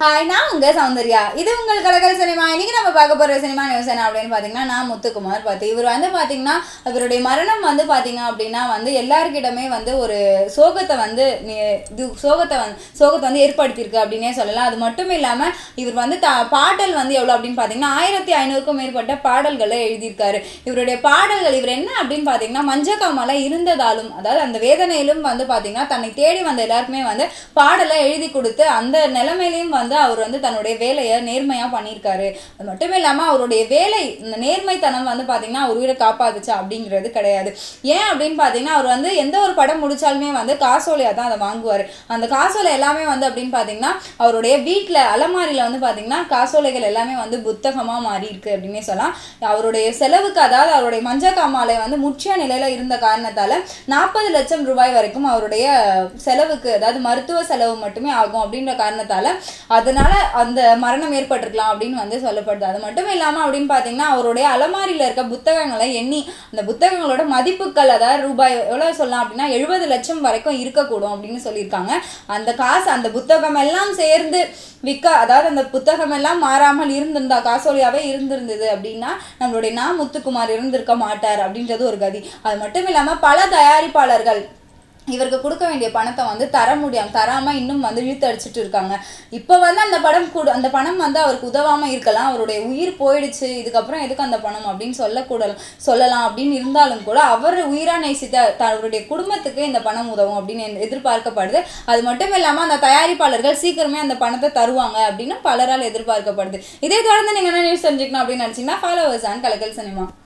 hi நான் உங்க சௌந்தர்யா இது உங்கள் கலகல் சினிமா இன்னைக்கு நம்ம பார்க்க போற சினிமா நியூஸ் என்ன அப்படின்னு பாத்தீங்கன்னா நான் முத்துக்குமார் பார்த்து இவர் வந்து பாத்தீங்கன்னா அவருடைய மரணம் வந்து பாத்தீங்க அப்படின்னா வந்து எல்லாருக்கிடமே வந்து ஒரு சோகத்தை வந்து நி- இது சோகத்தை வந்து சோகத்தை வந்து ஏற்படுத்தியிருக்கு அப்படின்னே சொல்லலாம் அது மட்டும் இல்லாம இவர் வந்து த பாடல் வந்து எவ்வளவு அப்படின்னு பாத்தீங்கன்னா ஆயிரத்தி ஐநூறுக்கும் மேற்பட்ட பாடல்களை எழுதியிருக்காரு இவருடைய பாடல்கள் இவர் என்ன அப்படின்னு பாத்தீங்கன்னா மஞ்சக்காமல இருந்ததாலும் அதாவது அந்த வேதனையிலும் வந்து பாத்தீங்கன்னா தன்னை தேடி வந்த எல்லாருக்குமே வந்து பாடலை எழுதி கொடுத்து அந்த நிலைமையிலையும் வந்து அவர் வந்து தன்னுடைய வேலையை நேர்மையா பண்ணியிருக்காரு அது மட்டும் இல்லாம அவருடைய வேலை இந்த நேர்மைத்தனம் வந்து பாத்தீங்கன்னா அவர் உயிரை காப்பாத்துச்சு அப்படிங்கிறது கிடையாது ஏன் அப்படின்னு பாத்தீங்கன்னா அவர் வந்து எந்த ஒரு படம் முடிச்சாலுமே வந்து காசோலையா தான் அதை வாங்குவார் அந்த காசோலை எல்லாமே வந்து அப்படின்னு பாத்தீங்கன்னா அவருடைய வீட்டில் அலமாரியில் வந்து பாத்தீங்கன்னா காசோலைகள் எல்லாமே வந்து புத்தகமா மாறி இருக்கு அப்படின்னே சொல்லலாம் அவருடைய செலவுக்கு அதாவது அவருடைய மஞ்சக்காமாலை வந்து முற்றிய நிலையில இருந்த காரணத்தால நாற்பது லட்சம் ரூபாய் வரைக்கும் அவருடைய செலவுக்கு அதாவது மருத்துவ செலவு மட்டுமே ஆகும் அப்படின்ற காரணத்தால அதனால அந்த மரணம் ஏற்பட்டிருக்கலாம் அப்படின்னு வந்து சொல்லப்படுது அது மட்டும் இல்லாம அப்படின்னு பாத்தீங்கன்னா அவருடைய அலமாரியில இருக்க புத்தகங்களை எண்ணி அந்த புத்தகங்களோட மதிப்புகள் அதாவது ரூபாய் எவ்வளவு சொல்லலாம் அப்படின்னா எழுபது லட்சம் வரைக்கும் இருக்கக்கூடும் அப்படின்னு சொல்லியிருக்காங்க அந்த காசு அந்த புத்தகம் எல்லாம் சேர்ந்து விற்க அதாவது அந்த புத்தகம் எல்லாம் மாறாமல் இருந்திருந்தா காசோலியாவே இருந்திருந்தது அப்படின்னா நம்மளுடைய நா முத்துக்குமார் இருந்திருக்க மாட்டார் அப்படின்றது ஒரு கதி அது மட்டும் இல்லாம பல தயாரிப்பாளர்கள் இவருக்கு கொடுக்க வேண்டிய பணத்தை வந்து தர முடியாம தராம இன்னும் வந்து இழுத்தடிச்சிட்டு இருக்காங்க இப்போ வந்து அந்த படம் கூட அந்த பணம் வந்து அவருக்கு உதவாம இருக்கலாம் அவருடைய உயிர் போயிடுச்சு இதுக்கப்புறம் எதுக்கு அந்த பணம் அப்படின்னு சொல்லக்கூட சொல்லலாம் அப்படின்னு இருந்தாலும் கூட அவர் உயிரா நேசித்த தன்னுடைய குடும்பத்துக்கு இந்த பணம் உதவும் அப்படின்னு எ- எதிர்பார்க்கப்படுது அது மட்டும் இல்லாம அந்த தயாரிப்பாளர்கள் சீக்கிரமே அந்த பணத்தை தருவாங்க அப்படின்னு பலரால் எதிர்பார்க்கப்படுது இதே தொடர்ந்து நீங்க என்ன நியூஸ் தெரிஞ்சுக்கணும் அப்படின்னு நினைச்சீங்கன்னா ஃபாலோவர்ஸ் அண்ட் கலக்கல் சினிமா